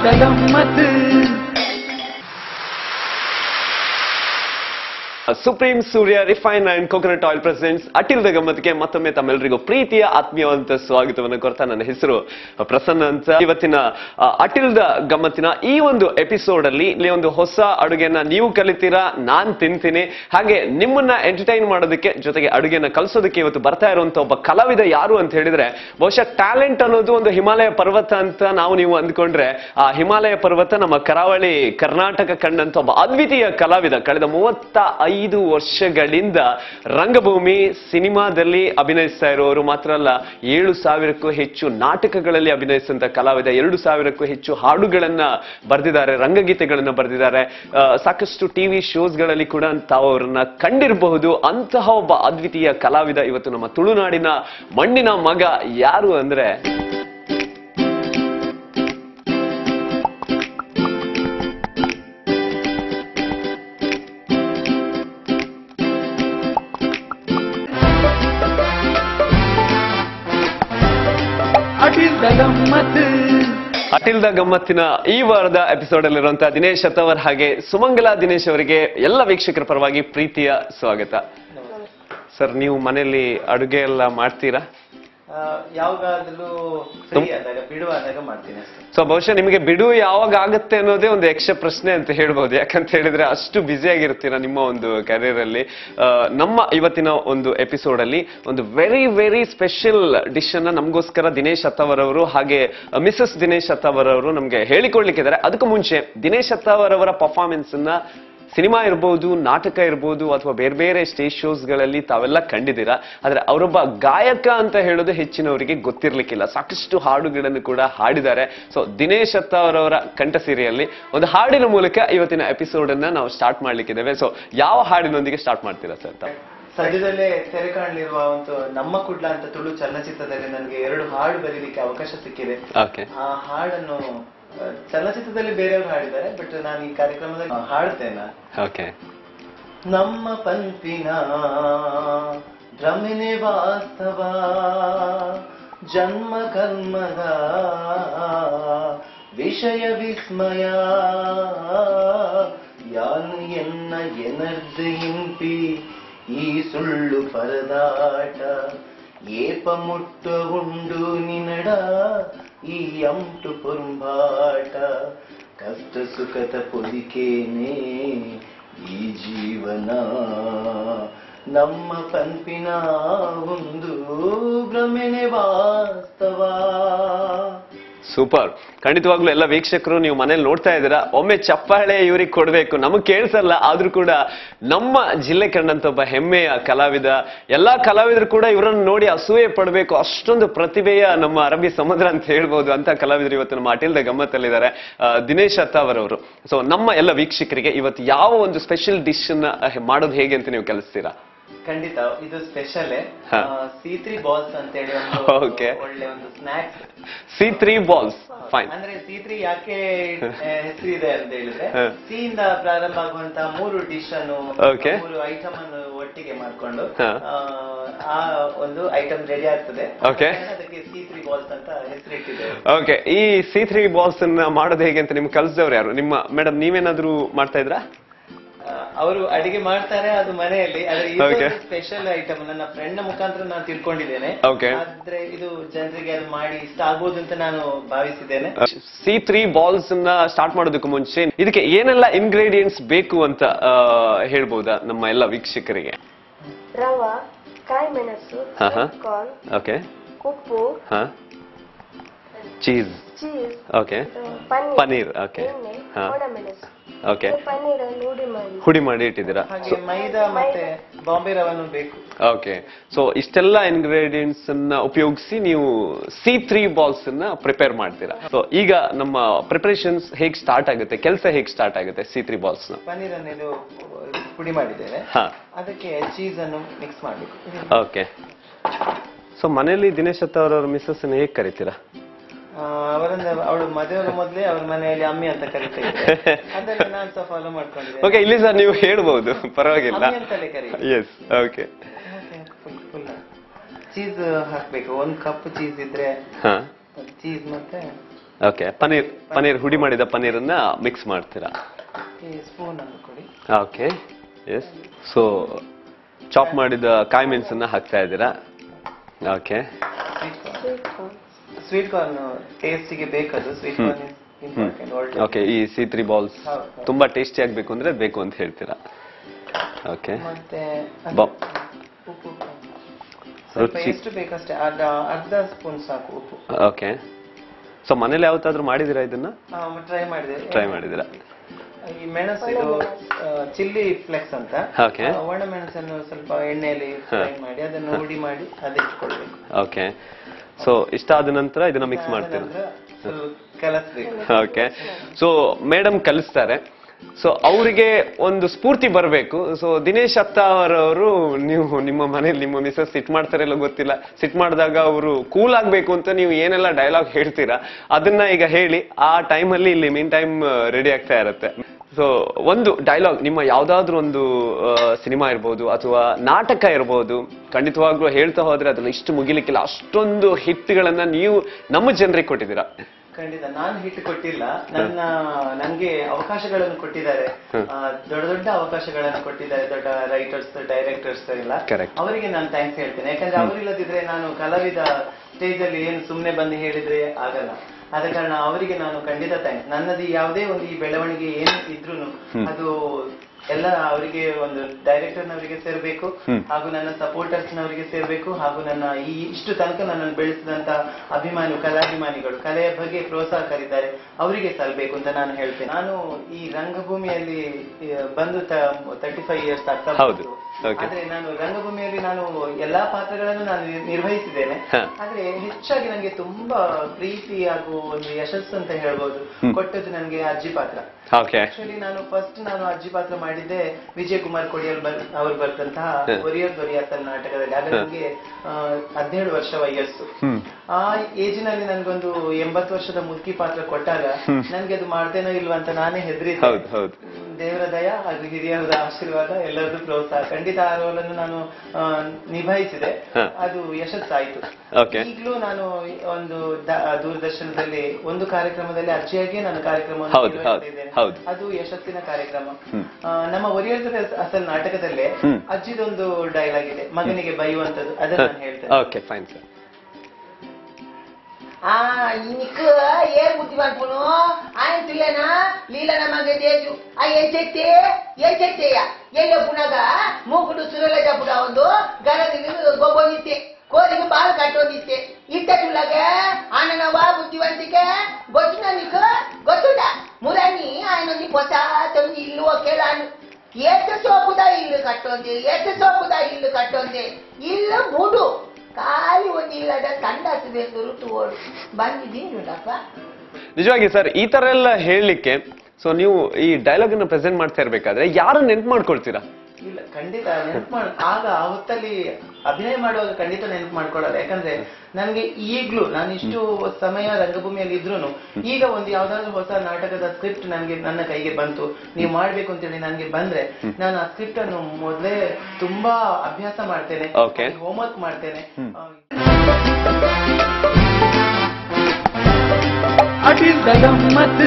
ಅಟಿಲ್ದ ಗಮ್ಮತ್ supreme Surya refine and coconut oil presents ಅಟಿಲ್ ದ ಗಮ್ಮತ್ಗೆ ಮತ್ತೊಮ್ಮೆ ತಮ್ಮೆಲ್ಲರಿಗೂ ಪ್ರೀತಿಯ ಆತ್ಮೀಯವಂತ ಸ್ವಾಗತವನ್ನು ಕೊಡ್ತಾ ನನ್ನ ಹೆಸರು ಪ್ರಸನ್ನ ಅಂತ ಇವತ್ತಿನ ಆ, ಅಟಿಲ್ ದ ಗಮ್ಮತ್ತಿನ ಈ ಒಂದು ಎಪಿಸೋಡ್ ಅಲ್ಲಿ ಇಲ್ಲಿ ಒಂದು ಹೊಸ ಅಡುಗೆನ ನೀವು ಕಲಿತೀರಾ ನಾನ್ ತಿಂತೀನಿ ಹಾಗೆ ನಿಮ್ಮನ್ನ ಎಂಟರ್ಟೈನ್ ಮಾಡೋದಕ್ಕೆ ಜೊತೆಗೆ ಅಡುಗೆನ ಕಲಿಸೋದಕ್ಕೆ ಇವತ್ತು ಬರ್ತಾ ಇರುವಂತ ಒಬ್ಬ ಕಲಾವಿದ ಯಾರು ಅಂತ ಹೇಳಿದ್ರೆ ಬಹುಶಃ ಟ್ಯಾಲೆಂಟ್ ಅನ್ನೋದು ಒಂದು ಹಿಮಾಲಯ ಪರ್ವತ ಅಂತ ನಾವು ನೀವು ಅಂದ್ಕೊಂಡ್ರೆ ಆ ಹಿಮಾಲಯ ಪರ್ವತ ನಮ್ಮ ಕರಾವಳಿ ಕರ್ನಾಟಕ ಕಂಡಂತ ಒಬ್ಬ ಅದ್ವಿತೀಯ ಕಲಾವಿದ ಕಳೆದ ಮೂವತ್ತ ಐದು ವರ್ಷಗಳಿಂದ ರಂಗಭೂಮಿ ಸಿನಿಮಾದಲ್ಲಿ ಅಭಿನಯಿಸ್ತಾ ಇರೋರು ಮಾತ್ರ ಅಲ್ಲ ಏಳು ಸಾವಿರಕ್ಕೂ ಹೆಚ್ಚು ನಾಟಕಗಳಲ್ಲಿ ಅಭಿನಯಿಸಿದಂತ ಕಲಾವಿದ ಎರಡು ಸಾವಿರಕ್ಕೂ ಹೆಚ್ಚು ಹಾಡುಗಳನ್ನ ಬರೆದಿದ್ದಾರೆ ರಂಗಗೀತೆಗಳನ್ನ ಬರೆದಿದ್ದಾರೆ ಆ, ಸಾಕಷ್ಟು ಟಿವಿ ಶೋಸ್ಗಳಲ್ಲಿ ಕೂಡ ತಾವು ಅವರನ್ನ ಕಂಡಿರಬಹುದು ಅಂತಹ ಒಬ್ಬ ಅದ್ವಿತೀಯ ಕಲಾವಿದ ಇವತ್ತು ನಮ್ಮ ತುಳುನಾಡಿನ ಮಣ್ಣಿನ ಮಗ ಯಾರು ಅಂದ್ರೆ ಅಟಿಲ್ದ ಗಮ್ಮತ್ ಅಟಿಲ್ ದ ಗಮ್ಮತ್ತಿನ ಈ ವಾರದ ಎಪಿಸೋಡ್ ಅಲ್ಲಿರುವಂತಹ ದಿನೇಶ್ ಶತವರ್ ಹಾಗೆ ಸುಮಂಗಲ ದಿನೇಶ್ ಅವರಿಗೆ ಎಲ್ಲ ವೀಕ್ಷಕರ ಪರವಾಗಿ ಪ್ರೀತಿಯ ಸ್ವಾಗತ ಸರ್ ನೀವು ಮನೆಯಲ್ಲಿ ಅಡುಗೆ ಎಲ್ಲ ಮಾಡ್ತೀರಾ ಆ, ಯಾವಾಗಾದ್ರೂ ಫ್ರೀ ಆದಾಗ ಬಿಡುವಾದಾಗ ಮಾಡ್ತೀನಿ ಅಷ್ಟೇ ಸೊ ಬಹುಶಃ ನಿಮಗೆ ಬಿಡು ಯಾವಾಗ ಆಗುತ್ತೆ ಅನ್ನೋದೇ ಒಂದು ಯಕ್ಷ ಪ್ರಶ್ನೆ ಅಂತ ಹೇಳ್ಬೋದು ಯಾಕಂತ ಹೇಳಿದ್ರೆ ಅಷ್ಟು ಬ್ಯುಸಿ ಆಗಿರ್ತೀರಾ ನಿಮ್ಮ ಒಂದು career ಅಲ್ಲಿ ಆ, ನಮ್ಮ ಇವತ್ತಿನ ಒಂದು ಎಪಿಸೋಡ್ ಅಲ್ಲಿ ಒಂದು ವೆರಿ ವೆರಿ ಸ್ಪೆಷಲ್ ಡಿಶ್ ಅನ್ನ ನಮಗೋಸ್ಕರ ದಿನೇಶ್ ಅತ್ತವರ್ ಅವರು ಹಾಗೆ ಮಿಸಸ್ ದಿನೇಶ್ ಅತ್ತವರ್ ಅವರು ನಮ್ಗೆ ಹೇಳಿಕೊಡ್ಲಿಕ್ಕಿದ್ದಾರೆ ಅದಕ್ಕೂ ಮುಂಚೆ ದಿನೇಶ್ ಅತ್ತವರ್ ಅವರ ಪರ್ಫಾರ್ಮೆನ್ಸ್ ಅನ್ನ ಸಿನಿಮಾ ಇರ್ಬೋದು ನಾಟಕ ಇರ್ಬೋದು ಅಥವಾ ಬೇರೆ ಬೇರೆ ಸ್ಟೇಜ್ ಶೋಸ್ಗಳಲ್ಲಿ ತಾವೆಲ್ಲ ಕಂಡಿದ್ದೀರಾ ಆದ್ರೆ ಅವರೊಬ್ಬ ಗಾಯಕ ಅಂತ ಹೇಳೋದು ಹೆಚ್ಚಿನವರಿಗೆ ಗೊತ್ತಿರ್ಲಿಕ್ಕಿಲ್ಲ ಸಾಕಷ್ಟು ಹಾಡುಗಳನ್ನು ಕೂಡ ಹಾಡಿದ್ದಾರೆ ಸೊ ದಿನೇಶ್ ಅತ್ತ ಅವರವರ ಕಂಠಸಿರಿಯಲ್ಲಿ ಒಂದು ಹಾಡಿನ ಮೂಲಕ ಇವತ್ತಿನ ಎಪಿಸೋಡ್ ಅನ್ನ ನಾವು ಸ್ಟಾರ್ಟ್ ಮಾಡ್ಲಿಕ್ಕಿದ್ದೇವೆ ಸೊ ಯಾವ ಹಾಡಿನೊಂದಿಗೆ ಸ್ಟಾರ್ಟ್ ಮಾಡ್ತೀರಾ ಸರ್ ತಾವು ಸದ್ಯದಲ್ಲೇ ತೆರೆ ಕಾಣಲಿರುವ ಒಂದು ನಮ್ಮ ಕುಡ್ಲ ಅಂತ ತುಳು ಚಲನಚಿತ್ರದಲ್ಲಿ ನನಗೆ ಎರಡು ಹಾಡು ಬರೀಲಿಕ್ಕೆ ಅವಕಾಶ ಸಿಕ್ಕಿದೆ ಓಕೆ ಆ ಹಾಡನ್ನು ಆ, ಚಲನಚಿತ್ರದಲ್ಲಿ ಬೇರೆಯವರು ಹಾಡಿದ್ದಾರೆ ಬಟ್ ನಾನು ಈ ಕಾರ್ಯಕ್ರಮದಲ್ಲಿ ಹಾಡ್ತೇನೆ ಓಕೆ ನಮ್ಮ ಪಂಪಿನ ಭ್ರಮನೆ ವಾಸ್ತವ ಜನ್ಮ ಕರ್ಮದ ವಿಷಯ ವಿಸ್ಮಯ ಯಾನು ಎನ್ನ ಎನರ್ದು ಹಿಂಪಿ ಈ ಸುಳ್ಳು ಪರದಾಟ ಏಪ ಮುಟ್ಟ ಉಂಡು ನಿನಡ ಈ ಅಂಟು ಪುರುಂಬಾಟ ಕಷ್ಟ ಸುಖದ ಪೊದಿಕೇನೆ ಈ ಜೀವನ ನಮ್ಮ ಪಂಪಿನ ಒಂದು ಭ್ರಮೆನೆ ವಾಸ್ತವ ಸೂಪರ್ ಖಂಡಿತವಾಗ್ಲೂ ಎಲ್ಲ ವೀಕ್ಷಕರು ನೀವು ಮನೇಲಿ ನೋಡ್ತಾ ಇದ್ದೀರಾ ಒಮ್ಮೆ ಚಪ್ಪಾಳೆ ಇವ್ರಿಗೆ ಕೊಡ್ಬೇಕು ನಮಗ್ ಕೇಳಿಸಲ್ಲ ಆದ್ರೂ ಕೂಡ ನಮ್ಮ ಜಿಲ್ಲೆ ಕಂಡಂತ ಒಬ್ಬ ಹೆಮ್ಮೆಯ ಕಲಾವಿದ ಎಲ್ಲಾ ಕಲಾವಿದರು ಕೂಡ ಇವರನ್ನು ನೋಡಿ ಅಸೂಯೆ ಪಡಬೇಕು ಅಷ್ಟೊಂದು ಪ್ರತಿಭೆಯ ನಮ್ಮ ಅರಬ್ಬಿ ಸಮುದ್ರ ಅಂತ ಹೇಳ್ಬೋದು ಅಂತ ಕಲಾವಿದರು ಇವತ್ತು ನಮ್ಮ ಅಟಿಲ್ದ ಗಮ್ಮತ್ತಲ್ಲಿದ್ದಾರೆ ಆ, ದಿನೇಶ್ ಅತ್ತಾವರವರು ಸೊ ನಮ್ಮ ಎಲ್ಲ ವೀಕ್ಷಕರಿಗೆ ಇವತ್ತು ಯಾವ ಒಂದು ಸ್ಪೆಷಲ್ ಡಿಶ್ ಅನ್ನ ಅಹ್, ಮಾಡೋದು ಹೇಗೆ ಅಂತ ನೀವು ಕಲಿಸ್ತೀರಾ ಖಂಡಿತ ಇದು ಸ್ಪೆಷಲ್ ಹಾ. ಸಿ ತ್ರೀ ಬಾಲ್ಸ್ ಅಂತ ಹೇಳಿ ಒಂದು Okay. ಒಳ್ಳೆ ಒಂದು snacks C three balls fine ಅಂದ್ರೆ ಸಿ ತ್ರೀ ಯಾಕೆ ಹೆಸರಿದೆ ಅಂತ ಹೇಳಿದ್ರೆ ಹಾ. ಸಿ ಇಂದ ಪ್ರಾರಂಭ ಆಗುವಂತಹ ಮೂರು ಡಿಶ್ ಅನ್ನು Okay. ಮೂರು ಐಟಮ್ ಅನ್ನು ಒಟ್ಟಿಗೆ ಮಾಡ್ಕೊಂಡು ಹಾ. ಆ, ಆ ಒಂದು ಐಟಮ್ ರೆಡಿ ಆಗ್ತದೆ Okay. ಅದಕ್ಕೆ ಸಿ ತ್ರೀ ಬಾಲ್ಸ್ ಅಂತ ಹೆಸರಿಟ್ಟಿದೆ ಓಕೆ ಈ ಸಿ ತ್ರೀ ಬಾಲ್ಸ್ ಅನ್ನ ಮಾಡೋದು ಹೇಗೆ ಅಂತ ನಿಮ್ಗೆ ಕಲ್ಸಿದವ್ರು ಯಾರು ನಿಮ್ಮ ಮೇಡಮ್ ನೀವೇನಾದ್ರೂ ಮಾಡ್ತಾ ಇದ್ರಾ ಅವರು ಅಡಿಗೆ ಮಾಡ್ತಾರೆ ಅದು ಮನೆಯಲ್ಲಿ ಆದ್ರೆ Okay. ಇದು ಸ್ಪೆಷಲ್ ಐಟಮ್ ನನ್ನ ಫ್ರೆಂಡ್ ಮುಖಾಂತರ ನಾನು ತಿಳ್ಕೊಂಡಿದ್ದೇನೆ Okay. ಆದ್ರೆ ಇದು ಜನರಿಗೆ ಅದು ಮಾಡಿ ಇಷ್ಟ ಆಗ್ಬೋದು ಅಂತ ನಾನು ಭಾವಿಸಿದ್ದೇನೆ ಸಿ ತ್ರೀ ಬಾಲ್ಸ್ ಅನ್ನ ಸ್ಟಾರ್ಟ್ ಮಾಡೋದಕ್ಕೂ ಮುಂಚೆ ಇದಕ್ಕೆ ಏನೆಲ್ಲ ಇಂಗ್ರೀಡಿಯೆಂಟ್ಸ್ ಬೇಕು ಅಂತ ಆ, ಹೇಳ್ಬೋದಾ ನಮ್ಮ ಎಲ್ಲ ವೀಕ್ಷಕರಿಗೆ ರವ ಕಾಯಿ ಮೆಣಸು ಹಾ, ಹಾ. ಕಾರ್ನ್ ಓಕೆ ಉಪ್ಪು ಹಾ cheese cheese okay paneer paneer, okay. ಎಣ್ಣೆ ಹಾ. ಒಣಮೆಣಸು ಓಕೆ ಪನ್ನೀರ್ ಅನ್ನು ಹುಡಿ ಮಾಡಿ ಹುಡಿ ಮಾಡಿ ಇಟ್ಟಿದ್ದೀರಾ ಹಾಗೆ ಮೈದಾ ಮತ್ತೆ ಬಾಂಬೆ ರವನ್ನು ಬೇಕು ಓಕೆ ಸೊ ಇಷ್ಟೆಲ್ಲ ಇಂಗ್ರೀಡಿಯೆಂಟ್ಸ್ ಅನ್ನ ಉಪಯೋಗಿಸಿ ನೀವು ಸಿ ತ್ರೀ ಬಾಲ್ಸ್ ಅನ್ನ ಪ್ರಿಪೇರ್ ಮಾಡ್ತೀರಾ ಸೊ ಈಗ ನಮ್ಮ ಪ್ರಿಪರೇಷನ್ಸ್ ಹೇಗೆ ಸ್ಟಾರ್ಟ್ ಆಗುತ್ತೆ ಕೆಲಸ ಹೇಗೆ ಸ್ಟಾರ್ಟ್ ಆಗುತ್ತೆ ಸಿ ತ್ರೀ ಬಾಲ್ಸ್ ನ ಪನ್ನೀರ್ ಅನ್ನು ಇದು ಪುಡಿ ಮಾಡಿದ್ದೇವೆ ಹಾ ಅದಕ್ಕೆ ಚೀಸ್ ಅನ್ನು ಮಿಕ್ಸ್ ಮಾಡಬೇಕು ಓಕೆ ಸೊ ಮನೆಯಲ್ಲಿ ದಿನೇಶ್ ಅತ್ತ ಅವರವ್ರ ಮಿಸ್ಸಸ್ ಹೇಗೆ ಕರಿತೀರಾ ಅವರನ್ನ ಅವಳು ಮದುವೆ ಮೊದಲೇ ಅವ್ರ ಮನೆಯಲ್ಲಿ ಅಮ್ಮಿ ಅಂತ ಕರಿತಾ ಇದ್ದೆ ಅದನ್ನ ನಾನು ಸಹ ಫಾಲೋ ಮಾಡ್ಕೊಂಡಿದ್ದೆ ಓಕೆ ಇಲ್ಲಿ ಸರ್ ನೀವು ಹೇಳ್ಬೋದು ಪರವಾಗಿಲ್ಲ ಅಮ್ಮಿ ಅಂತಲೇ ಕರಿ ಎಸ್ ಓಕೆ ಚೀಸ್ ಹಾಕ್ಬೇಕು ಒಂದ್ ಕಪ್ ಚೀಸ್ ಇದ್ರೆ ಹಾ ಚೀಸ್ ಮತ್ತೆ ಓಕೆ ಪನ್ನೀರ್ ಪನ್ನೀರ್ ಹುಡಿ ಮಾಡಿದ ಪನ್ನೀರನ್ನ ಮಿಕ್ಸ್ ಮಾಡ್ತೀರಾ ಈ ಸ್ಪೂನ್ ಅನ್ನು ಕೊಡಿ ಓಕೆ ಎಸ್ ಸೊ ಚಾಪ್ ಮಾಡಿದ ಕಾಯಿ ಮೆಣಸನ್ನ ಹಾಕ್ತಾ ಇದ್ದೀರಾ okay sweet corn sweet corn ಟೇಸ್ಟಿಗೆ ಬೇಕದು ಸ್ವೀಟ್ ಕಾರ್ನ್ ಇಂಪಾರ್ಟೆಂಟ್ ಒಳ್ಳೆ ಓಕೆ ಈ ಸಿ ತ್ರೀ ಬಾಲ್ಸ್ ಹೌದು, ಹೌದು. ತುಂಬಾ ಟೇಸ್ಟಿ ಆಗ್ಬೇಕು ಅಂದ್ರೆ ಅದ್ ಬೇಕು ಅಂತ ಹೇಳ್ತೀರಾ ಓಕೆ ಮತ್ತೆ ಬಾ. ಉಪ್ಪು ಸ್ವಲ್ಪ ರುಚಿ. ಎಷ್ಟು ಬೇಕಷ್ಟೇ ಅರ್ಧ ಅರ್ಧ ಸ್ಪೂನ್ ಸಾಕು ಉಪ್ಪು ಓಕೆ ಸೊ ಮನೇಲಿ ಯಾವತ್ತಾದ್ರೂ ಮಾಡಿದಿರಾ ಇದನ್ನ ಟ್ರೈ ಮಾಡಿದೆ ಟ್ರೈ ಮಾಡಿದಿರಾ ಈ ಮೆಣಸು ಇದು ಚಿಲ್ಲಿ ಫ್ಲೆಕ್ಸ್ ಅಂತ Okay. ಆ, ಒಣ ಮೆಣಸನ್ನು ಸ್ವಲ್ಪ ಎಣ್ಣೆಯಲ್ಲಿ ಫ್ರೈ ಮಾಡಿ ಅದನ್ನು ಹುಡಿ ಮಾಡಿ ಅದಿಟ್ಕೊಳ್ಬೇಕು ಓಕೆ ಸೊ ಇಷ್ಟ ಆದ ನಂತರ ಇದನ್ನ ಮಿಕ್ಸ್ ಮಾಡ್ತೀರಾ ಆದ ನಂತರ ಸ್ವಲ್ಪ ಕಲಸ್ಬೇಕು ಓಕೆ ಸೊ ಮೇಡಮ್ ಕಲಿಸ್ತಾರೆ ಸೊ ಅವರಿಗೆ ಒಂದು ಸ್ಫೂರ್ತಿ ಬರಬೇಕು ಸೊ ದಿನೇಶ್ ಅತ್ತಾವರ್ ಅವರು ನೀವು ನಿಮ್ಮ ಮನೇಲಿ ನಿಮ್ಮ ಮಿಸಸ್ ಸಿಟ್ ಮಾಡ್ತಾರೆಲ್ಲ ಗೊತ್ತಿಲ್ಲ ಸಿಟ್ ಮಾಡಿದಾಗ ಅವರು ಕೂಲ್ ಆಗ್ಬೇಕು ಅಂತ ನೀವು ಏನೆಲ್ಲ ಡೈಲಾಗ್ ಹೇಳ್ತೀರಾ ಅದನ್ನ ಈಗ ಹೇಳಿ ಆ ಟೈಮಲ್ಲಿ ಇಲ್ಲಿ ಮೀನ್ ಟೈಮ್ ರೆಡಿ ಆಗ್ತಾ ಇರುತ್ತೆ ಸೊ ಒಂದು ಡೈಲಾಗ್ ನಿಮ್ಮ ಯಾವ್ದಾದ್ರು ಒಂದು ಸಿನಿಮಾ ಇರ್ಬೋದು ಅಥವಾ ನಾಟಕ ಇರ್ಬೋದು ಖಂಡಿತವಾಗ್ಲೂ ಹೇಳ್ತಾ ಹೋದ್ರೆ ಅದ್ರಲ್ಲಿ ಇಷ್ಟು ಮುಗಿಲಿಕ್ಕಿಲ್ಲ ಅಷ್ಟೊಂದು ಹಿಟ್ಗಳನ್ನ ನೀವು ನಮ್ಮ ಜನರಿಗೆ ಕೊಟ್ಟಿದ್ದೀರಾ ಖಂಡಿತ ನಾನು ಹಿಟ್ ಕೊಟ್ಟಿಲ್ಲ ನನ್ನ ನಂಗೆ ಅವಕಾಶಗಳನ್ನು ಕೊಟ್ಟಿದ್ದಾರೆ ಆ, ದೊಡ್ಡ ದೊಡ್ಡ ಅವಕಾಶಗಳನ್ನು ಕೊಟ್ಟಿದ್ದಾರೆ ದೊಡ್ಡ ರೈಟರ್ಸ್ ಡೈರೆಕ್ಟರ್ಸ್ ಎಲ್ಲ Correct. ಅವರಿಗೆ ನಾನು ಥ್ಯಾಂಕ್ಸ್ ಹೇಳ್ತೇನೆ ಯಾಕಂದ್ರೆ ಅವರಿಲ್ಲದಿದ್ರೆ ನಾನು ಕಲಾವಿದ ಸ್ಟೇಜ್ ಅಲ್ಲಿ ಏನು ಸುಮ್ನೆ ಬಂದು ಹೇಳಿದ್ರೆ ಆಗಲ್ಲ ಆದ ಕಾರಣ ಅವರಿಗೆ ನಾನು ಖಂಡಿತ ಥ್ಯಾಂಕ್ಸ್ ನನ್ನದು ಯಾವುದೇ ಒಂದು ಈ ಬೆಳವಣಿಗೆ ಏನು ಇದ್ರು ಅದು ಎಲ್ಲ ಅವರಿಗೆ ಒಂದು ಡೈರೆಕ್ಟರ್ ನವರಿಗೆ ಸೇರ್ಬೇಕು ಹಾಗೂ ನನ್ನ ಸಪೋರ್ಟರ್ಸ್ ನವರಿಗೆ ಸೇರ್ಬೇಕು ಹಾಗೂ ನನ್ನ ಈ ಇಷ್ಟು ತನಕ ನನ್ನನ್ನು ಬೆಳೆಸಿದಂತ ಅಭಿಮಾನಿ ಕಲಾಭಿಮಾನಿಗಳು ಕಲೆಯ ಬಗ್ಗೆ ಪ್ರೋತ್ಸಾಹ ಕರಿದ್ದಾರೆ ಅವರಿಗೆ ಸಲ್ಬೇಕು ಅಂತ ನಾನು ಹೇಳ್ತೇನೆ ನಾನು ಈ ರಂಗಭೂಮಿಯಲ್ಲಿ ಆ, ಬಂದು ತರ್ಟಿ ಫೈವ್ ಇಯರ್ಸ್ ಆಗ್ತಾ ಹೌದು. ಬಂತು. Okay. ಆದ್ರೆ ನಾನು ರಂಗಭೂಮಿಯಲ್ಲಿ ನಾನು ಎಲ್ಲಾ ಪಾತ್ರಗಳನ್ನು ನಾನು ನಿರ್- ನಿರ್ವಹಿಸಿದ್ದೇನೆ ಹ. ಆದ್ರೆ ಹೆಚ್ಚಾಗಿ ನನಗೆ ತುಂಬಾ ಪ್ರೀತಿ ಹಾಗೂ ಒಂದು ಯಶಸ್ಸು ಅಂತ ಹೇಳ್ಬೋದು ಕೊಟ್ಟದ್ದು ನನಗೆ ಅಜ್ಜಿ ಪಾತ್ರ ಓಕೆ ಆಕ್ಚುಲಿ ನಾನು ಫಸ್ಟ್ ನಾನು ಅಜ್ಜಿ ಪಾತ್ರ ಮಾಡಿದ್ದೆ ವಿಜಯ್ ಕುಮಾರ್ ಕೊಡಿಯಲ್ ಬರ್ ಅವರು ಬರೆದಂತಹ ಹ. ಒರಿಯರ್ ದೊರಿಯಾತಲ್ ನಾಟಕದಲ್ಲಿ ಆಗ ನನಗೆ ಹದಿನೇಳು ವರ್ಷ ವಯಸ್ಸು ಹ್ಮ್ ಆ ಏಜಿನಲ್ಲಿ ನನ್ಗೊಂದು ಎಂಬತ್ತು ವರ್ಷದ ಮುದುಕಿ ಪಾತ್ರ ಕೊಟ್ಟಾಗ ನನ್ಗೆ ಅದು ಮಾಡ್ತೇನೋ ಇಲ್ವಾ ಅಂತ ನಾನೇ ಹೆದರಿದ್ದೆ ಹೌದು ಹೌದು ದೇವರ ದಯ ಹಾಗೂ ಹಿರಿಯರ ಆಶೀರ್ವಾದ ಎಲ್ಲರದ್ದು ಪ್ರೋತ್ಸಾಹ ಖಂಡಿತ ಆ ರೋಲನ್ನು ನಾನು ಆ, ನಿಭಾಯಿಸಿದೆ ಹ. ಅದು ಯಶಸ್ಸಾಯ್ತು Okay. ಈಗಲೂ ನಾನು ಒಂದು ದ- ದೂರದರ್ಶನದಲ್ಲಿ ಒಂದು ಕಾರ್ಯಕ್ರಮದಲ್ಲಿ ಅರ್ಜಿಯಾಗಿಯೇ ನಾನು ಕಾರ್ಯಕ್ರಮವನ್ನು ಹೌದು, ನಿರ್ವಹಿಸ್ತಾ ಹೌದು, ಇದ್ದೇನೆ. ಹೌದು. ಅದು ಯಶಸ್ಸಿನ ಕಾರ್ಯಕ್ರಮ ಆ, ನಮ್ಮ ಒರಿಯರ್ ಅಸಲ್ ನಾಟಕದಲ್ಲೇ ಹ್ಮ್. ಅಜ್ಜಿದೊಂದು ಡೈಲಾಗ್ ಇದೆ ಮಗನಿಗೆ ಬೈಯುವಂತದ್ದು ಅದನ್ನ ನಾನು ಹೇಳ್ತೇನೆ ಓಕೆ ಫೈನ್ ಸರ್ ఆ నీకు ఏ బుద్ధి పడుపును ఆయన పిల్లనా లీలన మగ తేజు ఆ ఏం చెప్తే ఏం చెప్తేయ ಎಲ್ಲೋ ಪುನಗ ಮೂಗುಡು ಸುರಲ ಜಪುಡ ಒಂದು ಗರದಿಗೆ ಗೊಬ್ಬೊಂದಿತ್ತೆ ಕೋರಿಗೆ ಬಾಲ್ ಕಟ್ಟೊಂದಿತ್ತೆ ಇಟ್ಟ ತುಳಗ ಆನನವ ಬುದ್ಧಿವಂತಿಕೆ ಗೊತ್ತಿನ ನೀಕು ಗೊತ್ತುಂಟ ಮುರನಿ ఆయనೊಂది పొస తొంది ఇల్లు ఒకేలాను ఎట్ట సోపుదా ఇల్లు కట్టొంది ఎట్ట సోపుదా ఇల్లు కట్టొంది ఇల్లు మూడు ಖಾಲಿ ಒಂದು ಇಲ್ಲದ ಕಂಡಾಸಬೇಕು ಋತು ಓಡು ಬಂದಿದ್ದೀನುಂಟಪ್ಪ ನಿಜವಾಗಿ ಸರ್ ಈ ತರ ಎಲ್ಲ ಹೇಳಲಿಕ್ಕೆ ಸೊ ನೀವು ಈ ಡೈಲಾಗ್ ಅನ್ನ ಪ್ರೆಸೆಂಟ್ ಮಾಡ್ತಾ ಇರ್ಬೇಕಾದ್ರೆ ಯಾರು ನೆನ್ಪು ಮಾಡ್ಕೊಳ್ತೀರಾ ಇಲ್ಲ ಖಂಡಿತ ನೆನ್ಪು ಮಾಡ್ ಆಗ ಆ ಹೊತ್ತಲ್ಲಿ ಅಭಿನಯ ಮಾಡುವಾಗ ಖಂಡಿತ ನೆನ್ಪು ಮಾಡ್ಕೊಳ್ಳಲ್ಲ ಯಾಕಂದ್ರೆ ನನ್ಗೆ ಈಗ್ಲೂ ನಾನು ಇಷ್ಟು ಸಮಯ ರಂಗಭೂಮಿಯಲ್ಲಿ ಇದ್ರೂನು ಈಗ ಒಂದು ಯಾವ್ದಾದ್ರು ಹೊಸ ನಾಟಕದ ಸ್ಕ್ರಿಪ್ಟ್ ನನ್ಗೆ ನನ್ನ ಕೈಗೆ ಬಂತು ನೀವು ಮಾಡ್ಬೇಕು ಅಂತೇಳಿ ನನ್ಗೆ ಬಂದ್ರೆ ನಾನು ಆ ಸ್ಕ್ರಿಪ್ಟ್ ಅನ್ನು ಮೊದಲೇ ತುಂಬಾ ಅಭ್ಯಾಸ ಮಾಡ್ತೇನೆ Okay. ಹೋಮ್ವರ್ಕ್ ಮಾಡ್ತೇನೆ ಆ, ಅಡಿಲ್ದ ಗಮ್ಮತ್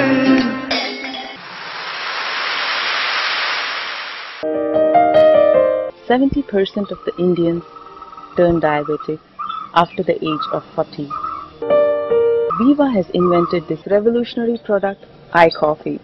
Seventy percent of the Indians turn diabetic after the age of 40. Viva has invented this revolutionary product, iCoffee.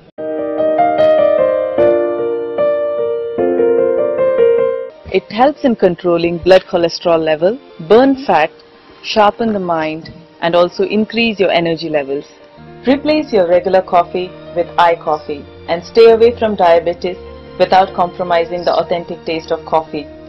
It helps in controlling blood cholesterol level, burn fat, sharpen the mind, and also increase your energy levels. Replace your regular coffee with iCoffee and stay away from diabetes without compromising the authentic taste of coffee.